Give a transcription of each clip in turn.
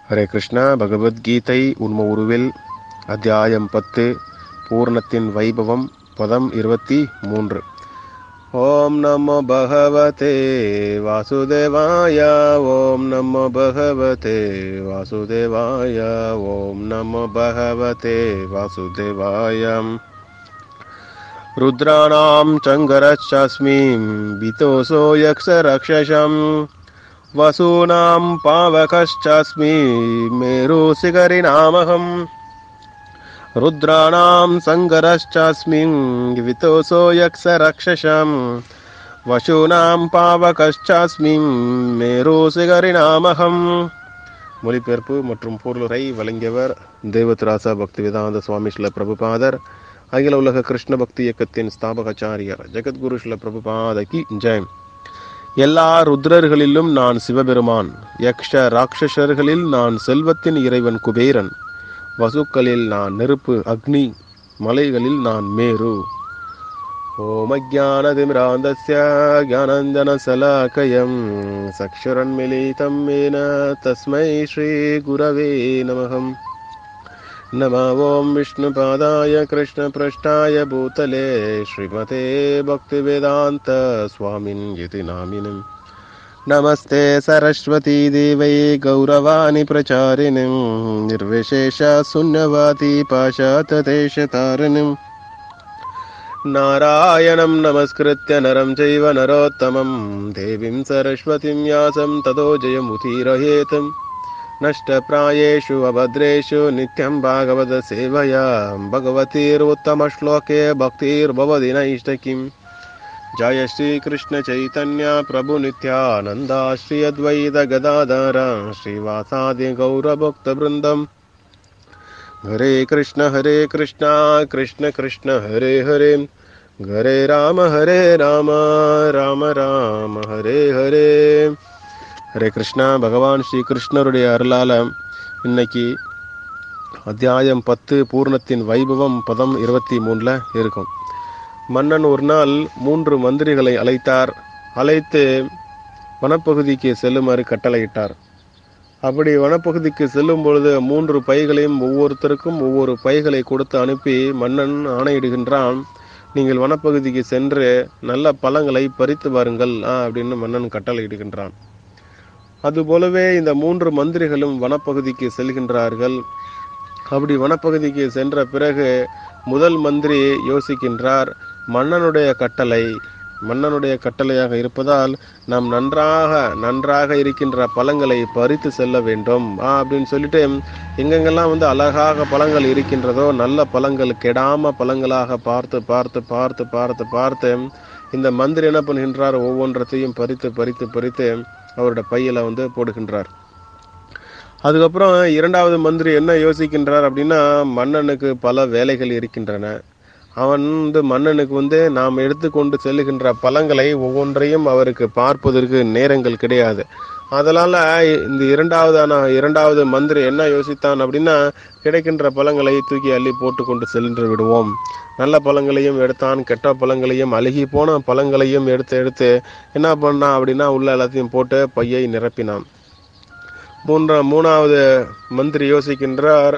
ஹரே கிருஷ்ணா பகவத்கீதை உண்ம உருவில் அத்தியாயம் பத்து பூர்ணத்தின் வைபவம் பதம் இருபத்தி மூன்று ஓம் நமோ பகவதே வாசுதேவாய ஓம் நமோ பகவதே வாசுதேவாய ஓம் நமோ பகவதே வாசுதேவாயம் रुद्राणां चङ्गरश्चास्मि वितोऽसो यक्षरक्षसम् वसूनां पावकश्चास्मि मेरुशिखरिणामहम् रुद्राणां सङ्गरश्चास्मि वितोऽसो यक्षरक्षसम् वशूनां पावकश्चास्मि மேருசிகரிநாமகம் மொழிபெயர்ப்பு மற்றும் பொருளுரை வழங்கியவர் தேவத்ராசா பக்தி வேதாந்த சுவாமி ஸ்ல பிரபுபாதர் அகில உலக கிருஷ்ண பக்தி இயக்கத்தின் ஸ்தாபகாச்சாரியர் ஜெகத்குரு ஸ்ல பிரபுபாதகி ஜெயம் எல்லா ருத்ரர்களிலும் நான் சிவபெருமான் யக்ஷ ராட்சசர்களில் நான் செல்வத்தின் இறைவன் குபேரன் வசுக்களில் நான் நெருப்பு அக்னி மலைகளில் நான் மேரு ஓமஜானதிமிராந்தஸ்ய ज्ञानञ्जनशलाकयं चक्षुरन्मिलितं येन तस्मै श्रीगुरवे नमः नमो ॐ विष्णुपादाय कृष्णपृष्ठाय भूतले श्रीमते भक्तिवेदान्त स्वामिन् इति नामिनम् नमस्ते सरस्वती देवै गौरवाणि प्रचारिणीं निर्विशेषशून्यवादी पाशातदेशतारिणीम् नारायणं नमस्कृत्य नरं चैव नरोत्तमं देवीं सरस्वतीं यासं ततो जयमुदीरयेत् नष्टप्रायेषु अभद्रेषु नित्यं भागवतसेवया भगवतीरुत्तमश्लोके भक्तिर्भवति नैष्टकिम् जय श्रीकृष्णचैतन्य प्रभुनित्यानन्दा श्री अद्वैत गदाधर श्रीवासादि गौरभक्तवृन्दम् हरे कृष्ण हरे कृष्ण कृष्ण कृष्ण हरे हरे हरे राम हरे राम राम राम हरे हरे ஹரே கிருஷ்ணா பகவான் ஸ்ரீ கிருஷ்ணருடைய அருளால இன்னைக்கு அத்தியாயம் பத்து பூர்ணத்தின் வைபவம் பதம் இருபத்தி மூணுல இருக்கும் மன்னன் ஒரு நாள் மூன்று மந்திரிகளை அழைத்தார் அழைத்து வனப்பகுதிக்கு செல்லுமாறு கட்டளையிட்டார் அப்படி வனப்பகுதிக்கு செல்லும் பொழுது மூன்று பைகளையும் ஒவ்வொருத்தருக்கும் ஒவ்வொரு பைகளை கொடுத்து அனுப்பி மன்னன் ஆணையிடுகின்றான் நீங்கள் வனப்பகுதிக்கு சென்று நல்ல பழங்களை பறித்து வாருங்கள் அப்படின்னு மன்னன் கட்டளையிடுகின்றான் அதுபோலவே இந்த மூன்று மந்திரிகளும் வனப்பகுதிக்கு செல்கின்றார்கள் அப்படி வனப்பகுதிக்கு சென்ற பிறகு முதல் மந்திரி யோசிக்கின்றார் மன்னனுடைய கட்டளை மன்னனுடைய கட்டளையாக இருப்பதால் நாம் நன்றாக நன்றாக இருக்கின்ற பழங்களை பறித்து செல்ல வேண்டும் அப்படின்னு சொல்லிட்டு எங்கெங்கெல்லாம் வந்து அழகாக பழங்கள் இருக்கின்றதோ நல்ல பழங்கள் கெடாம பழங்களாக பார்த்து பார்த்து பார்த்து பார்த்து பார்த்து இந்த மந்திரி என்ன பண்ணுகின்றார் ஒவ்வொன்றத்தையும் பறித்து பறித்து பறித்து அவரோட பையில வந்து போடுகின்றார் அதுக்கப்புறம் இரண்டாவது மந்திரி என்ன யோசிக்கின்றார் அப்படின்னா மன்னனுக்கு பல வேலைகள் இருக்கின்றன அவன் வந்து மன்னனுக்கு வந்து நாம் எடுத்துக்கொண்டு செல்லுகின்ற பழங்களை ஒவ்வொன்றையும் அவருக்கு பார்ப்பதற்கு நேரங்கள் கிடையாது அதனால இந்த இரண்டாவதான இரண்டாவது மந்திரி என்ன யோசித்தான் அப்படின்னா கிடைக்கின்ற பழங்களை தூக்கி அள்ளி போட்டு கொண்டு சென்று விடுவோம் நல்ல பழங்களையும் எடுத்தான் கெட்ட பழங்களையும் அழுகி போன பழங்களையும் எடுத்து எடுத்து என்ன பண்ணான் அப்படின்னா உள்ள எல்லாத்தையும் போட்டு பையை நிரப்பினான் மூன்றா மூணாவது மந்திரி யோசிக்கின்றார்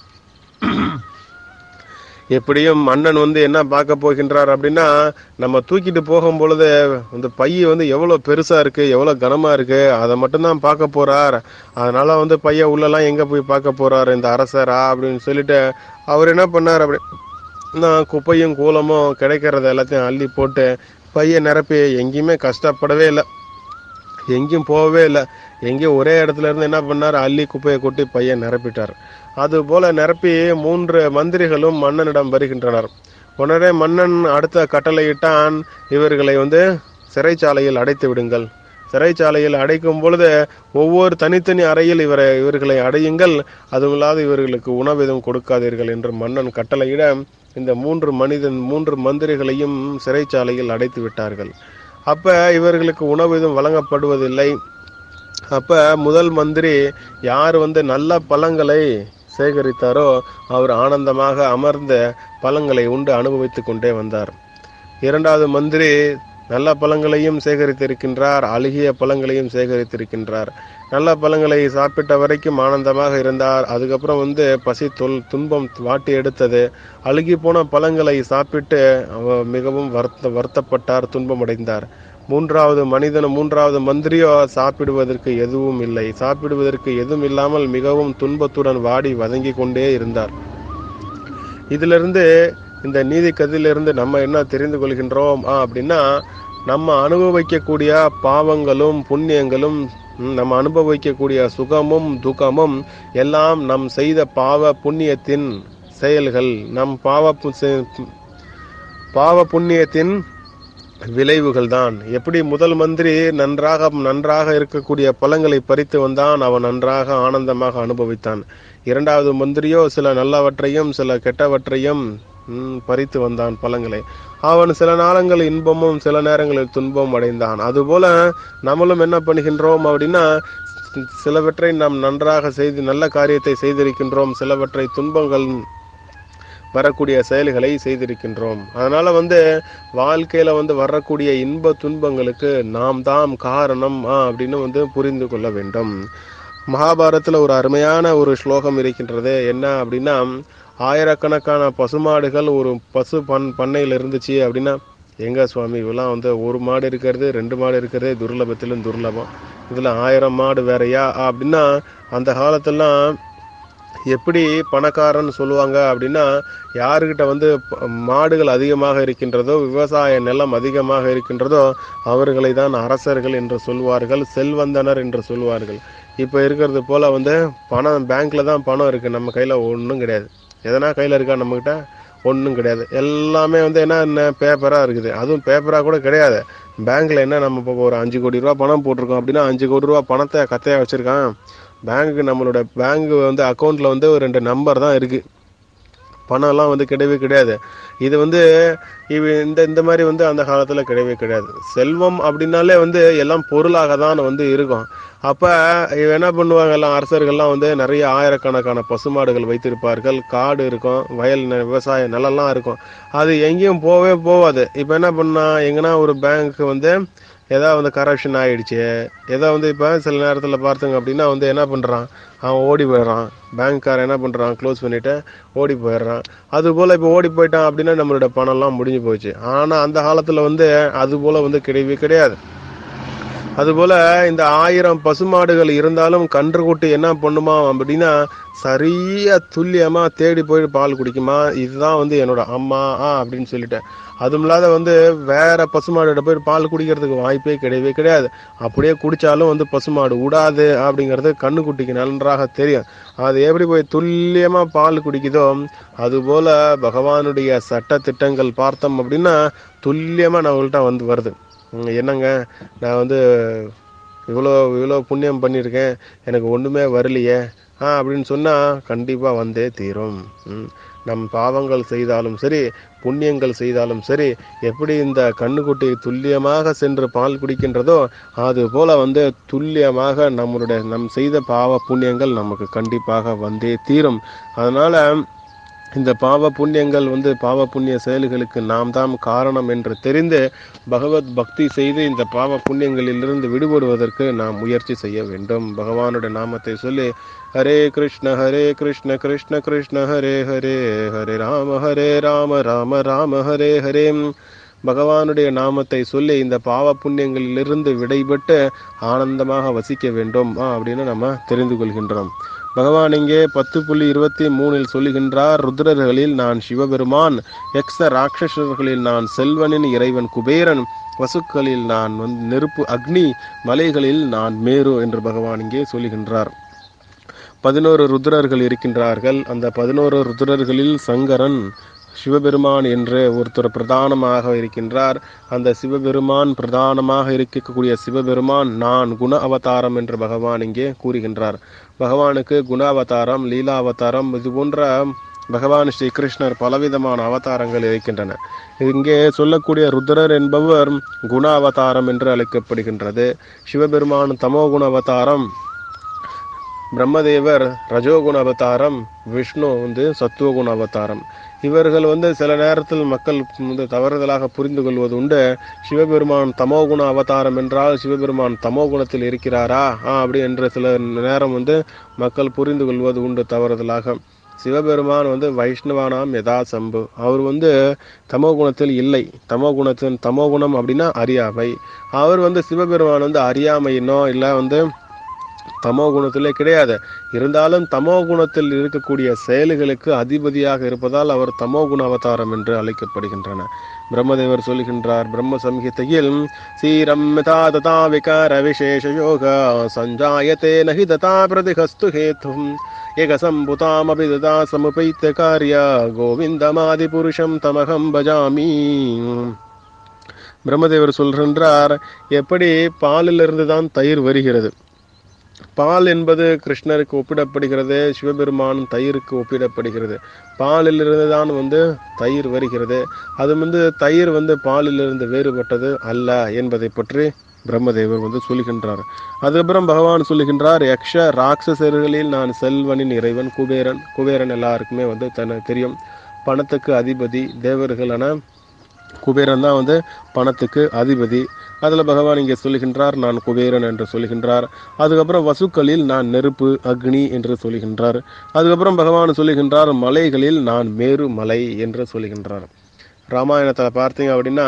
எப்படியும் மன்னன் வந்து என்ன பார்க்க போகின்றார் அப்படின்னா நம்ம தூக்கிட்டு போகும் பொழுது இந்த பைய வந்து எவ்வளோ பெருசா இருக்கு எவ்வளோ கனமா இருக்கு அதை மட்டும்தான் பார்க்க போறார் அதனால வந்து பைய உள்ளெல்லாம் எங்க போய் பார்க்க போறார் இந்த அரசரா அப்படின்னு சொல்லிட்டு அவர் என்ன பண்ணார் அப்படி நான் குப்பையும் கூலமும் கிடைக்கிறத எல்லாத்தையும் அள்ளி போட்டு பைய நிரப்பி எங்கேயுமே கஷ்டப்படவே இல்லை எங்கேயும் போகவே இல்லை எங்கேயும் ஒரே இடத்துல இருந்து என்ன பண்ணார் அள்ளி குப்பையை கொட்டி பையன் நிரப்பிட்டார் அது போல நிரப்பி மூன்று மந்திரிகளும் மன்னனிடம் வருகின்றனர் உடனே மன்னன் அடுத்த கட்டளையிட்டான் இவர்களை வந்து சிறைச்சாலையில் அடைத்து விடுங்கள் சிறைச்சாலையில் அடைக்கும் பொழுது ஒவ்வொரு தனித்தனி அறையில் இவரை இவர்களை அடையுங்கள் அதுவும் இல்லாது இவர்களுக்கு உணவு எதுவும் கொடுக்காதீர்கள் என்று மன்னன் கட்டளையிட இந்த மூன்று மனிதன் மூன்று மந்திரிகளையும் சிறைச்சாலையில் அடைத்து விட்டார்கள் அப்ப இவர்களுக்கு உணவு எதுவும் வழங்கப்படுவதில்லை அப்ப முதல் மந்திரி யார் வந்து நல்ல பழங்களை சேகரித்தாரோ அவர் ஆனந்தமாக அமர்ந்த பழங்களை உண்டு அனுபவித்துக் கொண்டே வந்தார் இரண்டாவது மந்திரி நல்ல பழங்களையும் சேகரித்திருக்கின்றார் அழுகிய பழங்களையும் சேகரித்திருக்கின்றார் நல்ல பழங்களை சாப்பிட்ட வரைக்கும் ஆனந்தமாக இருந்தார் அதுக்கப்புறம் வந்து பசி தொல் துன்பம் வாட்டி எடுத்தது அழுகி போன பழங்களை சாப்பிட்டு அவர் மிகவும் வருத்த வருத்தப்பட்டார் துன்பமடைந்தார் மூன்றாவது மனிதன் மூன்றாவது மந்திரியோ சாப்பிடுவதற்கு எதுவும் இல்லை சாப்பிடுவதற்கு எதுவும் இல்லாமல் மிகவும் துன்பத்துடன் வாடி வதங்கி கொண்டே இருந்தார் இதிலிருந்து இந்த நீதி கதிலிருந்து நம்ம என்ன தெரிந்து கொள்கின்றோம் ஆ, அப்படின்னா நம்ம அனுபவிக்கக்கூடிய பாவங்களும் புண்ணியங்களும் ம், நம்ம அனுபவிக்கக்கூடிய சுகமும் துக்கமும் எல்லாம் நம் செய்த பாவ புண்ணியத்தின் செயல்கள் நம் பாவ பு- செ- பாவ புண்ணியத்தின் விளைவுகள் தான் எப்படி முதல் மந்திரி நன்றாக நன்றாக இருக்கக்கூடிய பழங்களை பறித்து வந்தான் அவன் நன்றாக ஆனந்தமாக அனுபவித்தான் இரண்டாவது மந்திரியோ சில நல்லவற்றையும் சில கெட்டவற்றையும் ம், பறித்து வந்தான் பழங்களை அவன் சில நாளங்கள் இன்பமும் சில நேரங்களில் துன்பம் அடைந்தான் அதுபோல நம்மளும் என்ன பண்ணுகின்றோம் அப்படின்னா சி- சிலவற்றை நாம் நன்றாக செய்து நல்ல காரியத்தை செய்திருக்கின்றோம் சிலவற்றை துன்பங்கள் வரக்கூடிய செயல்களை செய்திருக்கின்றோம் அதனால வந்து வாழ்க்கையில வந்து வரக்கூடிய இன்ப துன்பங்களுக்கு நாம் தான் காரணம் ஆ, அப்படின்னு வந்து புரிந்து கொள்ள வேண்டும் மகாபாரதத்துல ஒரு அருமையான ஒரு ஸ்லோகம் இருக்கின்றது என்ன அப்படின்னா ஆயிரக்கணக்கான பசுமாடுகள் ஒரு பசு பண் பண்ணையில் இருந்துச்சு அப்படின்னா எங்க சுவாமி இவெல்லாம் வந்து ஒரு மாடு இருக்கிறது ரெண்டு மாடு இருக்கிறது துர்லபத்திலும் துர்லபம் இதுல ஆயிரம் மாடு வேறயா அப்படின்னா அந்த காலத்தெல்லாம் எப்படி பணக்காரன் சொல்லுவாங்க அப்படின்னா யாருக்கிட்ட வந்து ப- மாடுகள் அதிகமாக இருக்கின்றதோ விவசாய நிலம் அதிகமாக இருக்கின்றதோ அவர்களை தான் அரசர்கள் என்று சொல்வார்கள் செல்வந்தனர் என்று சொல்வார்கள் இப்போ இருக்கிறது போல வந்து பணம் பேங்க்ல தான் பணம் இருக்கு நம்ம கையில ஒன்றும் கிடையாது எதனா கையில இருக்கா நம்மகிட்ட ஒன்றும் கிடையாது எல்லாமே வந்து என்ன என்ன பேப்பரா இருக்குது அதுவும் பேப்பரா கூட கிடையாது பேங்க்ல என்ன நம்ம இப்போ ஒரு அஞ்சு கோடி ரூபா பணம் போட்டிருக்கோம் அப்படின்னா அஞ்சு கோடி ரூபா பணத்தை கத்தையா வச்சிருக்கான் பேங்க்கு நம்மளோட பேங்க் வந்து அக்கௌண்ட்ல வந்து ஒரு ரெண்டு நம்பர் தான் இருக்கு பணம்லாம் வந்து கிடையவே கிடையாது இது வந்து இவ இந்த இந்த மாதிரி வந்து அந்த காலத்துல கிடையவே கிடையாது செல்வம் அப்படின்னாலே வந்து எல்லாம் பொருளாக தான் வந்து இருக்கும் அப்ப இவ என்ன பண்ணுவாங்க எல்லாம் அரசர்கள்லாம் வந்து நிறைய ஆயிரக்கணக்கான பசுமாடுகள் வைத்திருப்பார்கள் காடு இருக்கும் வயல் நெ- விவசாய நிலம்லாம் இருக்கும் அது எங்கேயும் போகவே போகாது இப்ப என்ன பண்ணா எங்கன்னா ஒரு பேங்க் வந்து ஏதாவது வந்து கரப்ஷன் ஆயிடுச்சு ஏதோ வந்து இப்போ சில நேரத்தில் பார்த்தங்க அப்படின்னா வந்து என்ன பண்ணுறான் அவன் ஓடி போயிடுறான் பேங்க்காரன் என்ன பண்ணுறான் க்ளோஸ் பண்ணிட்டு ஓடி போயிடுறான் அது போல் இப்போ ஓடி போயிட்டான் அப்படின்னா நம்மளோட பணம்லாம் முடிஞ்சு போச்சு ஆனால் அந்த காலத்தில் வந்து அது போல் வந்து கிடையவே கிடையாது அதுபோல இந்த ஆயிரம் பசுமாடுகள் இருந்தாலும் கன்றுக்குட்டி என்ன பண்ணுமா அப்படின்னா சரியா துல்லியமா தேடி போய் பால் குடிக்குமா இதுதான் வந்து என்னோட அம்மா ஆ அப்படின்னு சொல்லிட்டேன் அதுவும் இல்லாத வந்து வேற பசுமாடுகிட்ட போய் பால் குடிக்கிறதுக்கு வாய்ப்பே கிடையவே கிடையாது அப்படியே குடிச்சாலும் வந்து பசுமாடு விடாது அப்படிங்கிறது கண்ணுக்குட்டிக்கு நன்றாக தெரியும் அது எப்படி போய் துல்லியமா பால் குடிக்குதோ அதுபோல பகவானுடைய சட்ட திட்டங்கள் பார்த்தோம் அப்படின்னா துல்லியமா நம்மள்கிட்ட வந்து வருது ம், என்னங்க நான் வந்து இவ்வளோ இவ்வளோ புண்ணியம் பண்ணியிருக்கேன் எனக்கு ஒன்றுமே வரலையே ஆ அப்படின்னு சொன்னால் கண்டிப்பாக வந்தே தீரும் ம். நம் பாவங்கள் செய்தாலும் சரி புண்ணியங்கள் செய்தாலும் சரி எப்படி இந்த கண்ணுக்குட்டி துல்லியமாக சென்று பால் குடிக்கின்றதோ அது போல வந்து துல்லியமாக நம்மளுடைய நம் செய்த பாவ புண்ணியங்கள் நமக்கு கண்டிப்பாக வந்தே தீரும் அதனால இந்த பாவ புண்ணியங்கள் வந்து பாவ புண்ணிய செயல்களுக்கு நாம் தான் காரணம் என்று தெரிந்து பகவத் பக்தி செய்து இந்த பாவ புண்ணியங்களிலிருந்து விடுபடுவதற்கு நாம் முயற்சி செய்ய வேண்டும் பகவானுடைய நாமத்தை சொல்லி ஹரே கிருஷ்ண ஹரே கிருஷ்ண கிருஷ்ண கிருஷ்ண ஹரே ஹரே ஹரே ராம ஹரே ராம ராம ராம ஹரே ஹரே பகவானுடைய நாமத்தை சொல்லி இந்த பாவ புண்ணியங்களிலிருந்து விடைபட்டு ஆனந்தமாக வசிக்க வேண்டும் ஆ, அப்படின்னு நம்ம தெரிந்து கொள்கின்றோம் பகவான் இங்கே பத்து புள்ளி இருபத்தி மூணில் சொல்லுகின்றார் ருத்ரர்களில் நான் சிவபெருமான் எக்ஸ ராட்சசர்களில் நான் செல்வனின் இறைவன் குபேரன் வசுக்களில் நான் வந்து நெருப்பு அக்னி மலைகளில் நான் மேரு என்று பகவான் இங்கே சொல்லுகின்றார் பதினோரு ருத்ரர்கள் இருக்கின்றார்கள் அந்த பதினோரு ருத்ரர்களில் சங்கரன் சிவபெருமான் என்று ஒருத்தர் பிரதானமாக இருக்கின்றார் அந்த சிவபெருமான் பிரதானமாக இருக்கக்கூடிய சிவபெருமான் நான் குண அவதாரம் என்று பகவான் இங்கே கூறுகின்றார் பகவானுக்கு குண அவதாரம் லீலா அவதாரம் இது போன்ற பகவான் ஸ்ரீ கிருஷ்ணர் பலவிதமான அவதாரங்கள் இருக்கின்றன இங்கே சொல்லக்கூடிய ருத்ரர் என்பவர் குண அவதாரம் என்று அழைக்கப்படுகின்றது சிவபெருமான் தமோ குண அவதாரம் பிரம்மதேவர் ரஜோகுண அவதாரம் விஷ்ணு வந்து சத்துவகுண அவதாரம் இவர்கள் வந்து சில நேரத்தில் மக்கள் வந்து தவறுதலாக புரிந்து கொள்வது உண்டு சிவபெருமான் தமோகுண அவதாரம் என்றால் சிவபெருமான் தமோகுணத்தில் இருக்கிறாரா ஆ அப்படி என்ற சில நேரம் வந்து மக்கள் புரிந்து கொள்வது உண்டு தவறுதலாக சிவபெருமான் வந்து வைஷ்ணவானாம் யதா சம்பு அவர் வந்து தமோ குணத்தில் இல்லை தமோ குணத்தின் தமோ குணம் அப்படின்னா அறியாமை அவர் வந்து சிவபெருமான் வந்து அறியாமையினோ இல்லை வந்து தமோ குணத்திலே கிடையாது இருந்தாலும் தமோ குணத்தில் இருக்கக்கூடிய செயல்களுக்கு அதிபதியாக இருப்பதால் அவர் தமோ குண அவதாரம் என்று அழைக்கப்படுகின்றன பிரம்மதேவர் சொல்கின்றார் பிரம்ம சம்ஹிதையில் சீரம் யதா ததா விகார விசேஷ யோக சஞ்சாயத்தே நஹி ததா பிரதிகஸ்து ஹேத்தும் ஏகசம்புதாமபி ததா சமுபைத்த காரிய கோவிந்தமாதி புருஷம் தமகம் பஜாமி பிரம்மதேவர் சொல்கின்றார் எப்படி பாலிலிருந்து தான் தயிர் வருகிறது பால் என்பது கிருஷ்ணருக்கு ஒப்பிடப்படுகிறது சிவபெருமான் தயிருக்கு ஒப்பிடப்படுகிறது பாலிலிருந்து தான் வந்து தயிர் வருகிறது அது வந்து தயிர் வந்து பாலிலிருந்து வேறுபட்டது அல்ல என்பதை பற்றி பிரம்மதேவர் வந்து சொல்லுகின்றார் அதுக்கப்புறம் பகவான் சொல்லுகின்றார் யக்ஷ ராட்சசர்களில் நான் செல்வனின் இறைவன் குபேரன் குபேரன் எல்லாருக்குமே வந்து தன தெரியும் பணத்துக்கு அதிபதி தேவர்களான குபேரன் தான் வந்து பணத்துக்கு அதிபதி அதில் பகவான் இங்கே சொல்லுகின்றார் நான் குபேரன் என்று சொல்லுகின்றார் அதுக்கப்புறம் வசுக்களில் நான் நெருப்பு அக்னி என்று சொல்லுகின்றார் அதுக்கப்புறம் பகவான் சொல்லுகின்றார் மலைகளில் நான் மேரு மலை என்று சொல்லுகின்றார் ராமாயணத்தில் பார்த்தீங்க அப்படின்னா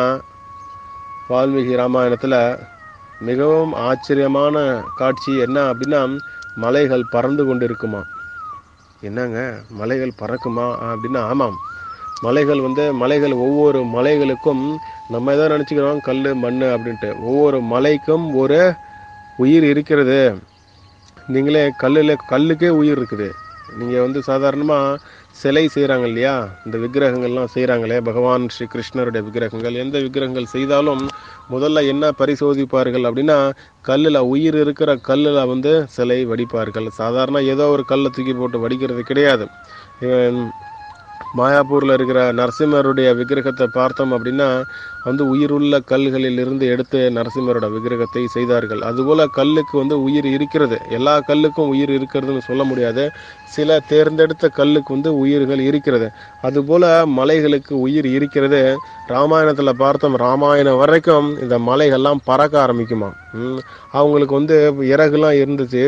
வால்மீகி ராமாயணத்தில் மிகவும் ஆச்சரியமான காட்சி என்ன அப்படின்னா மலைகள் பறந்து கொண்டு இருக்குமா என்னங்க மலைகள் பறக்குமா அப்படின்னா ஆமாம் மலைகள் வந்து மலைகள் ஒவ்வொரு மலைகளுக்கும் நம்ம எதாவது நினச்சிக்கிறோம் கல் மண் அப்படின்ட்டு ஒவ்வொரு மலைக்கும் ஒரு உயிர் இருக்கிறது நீங்களே கல்லில் கல்லுக்கே உயிர் இருக்குது நீங்கள் வந்து சாதாரணமாக சிலை செய்கிறாங்க இல்லையா இந்த விக்கிரகங்கள்லாம் செய்கிறாங்களே பகவான் ஸ்ரீ கிருஷ்ணருடைய விக்கிரகங்கள் எந்த விக்கிரகங்கள் செய்தாலும் முதல்ல என்ன பரிசோதிப்பார்கள் அப்படின்னா கல்லில் உயிர் இருக்கிற கல்லில் வந்து சிலை வடிப்பார்கள் சாதாரண ஏதோ ஒரு கல்லை தூக்கி போட்டு வடிக்கிறது கிடையாது இவன் மாயாப்பூரில் இருக்கிற நரசிம்மருடைய விக்கிரகத்தை பார்த்தோம் அப்படின்னா வந்து உயிருள்ள கல்களில் இருந்து எடுத்து நரசிம்மரோட விக்கிரகத்தை செய்தார்கள் அதுபோல் கல்லுக்கு வந்து உயிர் இருக்கிறது எல்லா கல்லுக்கும் உயிர் இருக்கிறதுன்னு சொல்ல முடியாது சில தேர்ந்தெடுத்த கல்லுக்கு வந்து உயிர்கள் இருக்கிறது அதுபோல் மலைகளுக்கு உயிர் இருக்கிறது ராமாயணத்தில் பார்த்தோம் ராமாயணம் வரைக்கும் இந்த மலைகள்லாம் பறக்க ஆரம்பிக்குமா ம், அவங்களுக்கு வந்து இறகுலாம் இருந்துச்சு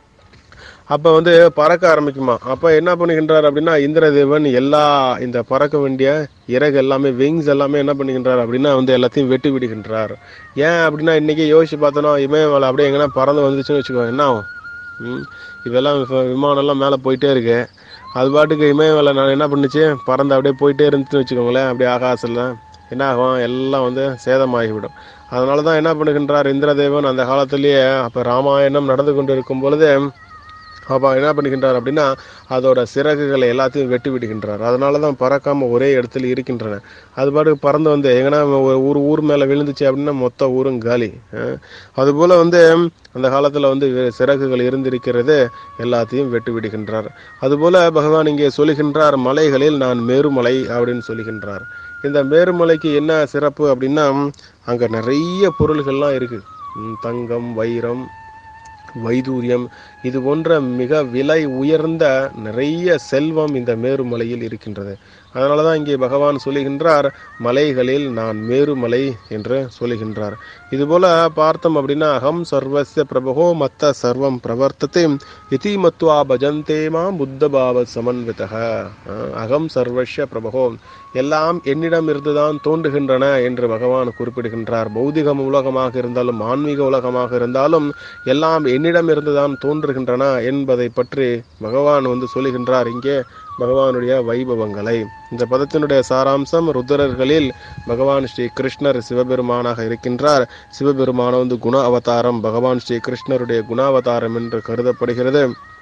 அப்போ வந்து பறக்க ஆரம்பிக்குமா அப்போ என்ன பண்ணுகின்றார் அப்படின்னா இந்திரதேவன் எல்லா இந்த பறக்க வேண்டிய இறகு எல்லாமே விங்ஸ் எல்லாமே என்ன பண்ணுகின்றார் அப்படின்னா வந்து எல்லாத்தையும் வெட்டி விடுகின்றார் ஏன் அப்படின்னா இன்னைக்கு யோசிச்சு பார்த்தோன்னா இமயமலை அப்படியே எங்கன்னா பறந்து வந்துச்சுன்னு வச்சுக்கோ என்ன ஆகும் ம் இதெல்லாம் இப்போ விமானம்லாம் மேலே போயிட்டே இருக்கு அது பாட்டுக்கு இமயமலை நான் என்ன பண்ணுச்சு பறந்து அப்படியே போயிட்டே இருந்துச்சுன்னு வச்சுக்கோங்களேன் அப்படியே ஆகாசில் என்ன ஆகும் எல்லாம் வந்து சேதமாகிவிடும் அதனால தான் என்ன பண்ணுகின்றார் இந்திரதேவன் அந்த காலத்திலேயே அப்போ ராமாயணம் நடந்து கொண்டு இருக்கும் பொழுது அப்போ என்ன பண்ணுகின்றார் அப்படின்னா அதோட சிறகுகளை எல்லாத்தையும் வெட்டி விடுகின்றார் அதனால தான் பறக்காம ஒரே இடத்துல இருக்கின்றன அது பாட்டுக்கு பறந்து வந்து எங்கன்னா ஒரு ஊர் ஊர் மேலே விழுந்துச்சு அப்படின்னா மொத்த ஊரும் காலி அஹ் அதுபோல வந்து அந்த காலத்தில் வந்து வே- சிறகுகள் இருந்திருக்கிறது எல்லாத்தையும் வெட்டி விடுகின்றார் அதுபோல பகவான் இங்கே சொல்லுகின்றார் மலைகளில் நான் மேருமலை அப்படின்னு சொல்லுகின்றார் இந்த மேருமலைக்கு என்ன சிறப்பு அப்படின்னா அங்கே நிறைய பொருள்கள்லாம் இருக்கு ம், தங்கம் வைரம் வைதூரியம் இது போன்ற மிக விலை உயர்ந்த நிறைய செல்வம் இந்த மேருமலையில் இருக்கின்றது அதனால தான் இங்கே பகவான் சொல்லுகின்றார் மலைகளில் நான் மேருமலை என்று சொல்லுகின்றார் இதுபோல பார்த்தோம் அப்படின்னா அகம் சர்வஸ்ய பிரபகோ மத்த சர்வம் பிரவர்த்தத்தை இதி மத்வா பஜந்தே மாம் புத்த பாவ சமன்விதக அஹ், அகம் சர்வஸ்ய பிரபகோ எல்லாம் என்னிடம் இருந்துதான் தோன்றுகின்றன என்று பகவான் குறிப்பிடுகின்றார் பௌதிகம் உலகமாக இருந்தாலும் ஆன்மீக உலகமாக இருந்தாலும் எல்லாம் என்னிடம் இருந்துதான் தோன்றுகின்றன என்பதை பற்றி பகவான் வந்து சொல்லுகின்றார் இங்கே பகவானுடைய வைபவங்களை இந்த பதத்தினுடைய சாராம்சம் ருத்ரர்களில் பகவான் ஸ்ரீ கிருஷ்ணர் சிவபெருமானாக இருக்கின்றார் சிவபெருமான வந்து குண அவதாரம் பகவான் ஸ்ரீ கிருஷ்ணருடைய குணாவதாரம் என்று கருதப்படுகிறது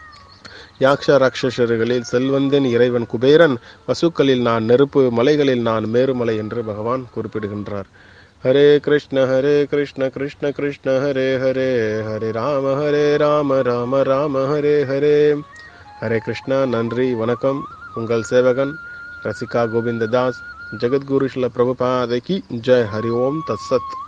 யாக்ஷ ராட்சசர்களில் செல்வந்தன் இறைவன் குபேரன் வசுக்களில் நான் நெருப்பு மலைகளில் நான் மேருமலை என்று பகவான் குறிப்பிடுகின்றார் ஹரே கிருஷ்ண ஹரே கிருஷ்ண கிருஷ்ண கிருஷ்ண ஹரே ஹரே ஹரே ராம ஹரே ராம ராம ராம ஹரே ஹரே ஹரே கிருஷ்ணா நன்றி வணக்கம் உங்கள் சேவகன் ரசிகா கோவிந்ததாஸ் ஜெகத்குரு ஸ்ல பிரபுபாதைக்கு ஜெய் ஹரி ஓம் தத்சத்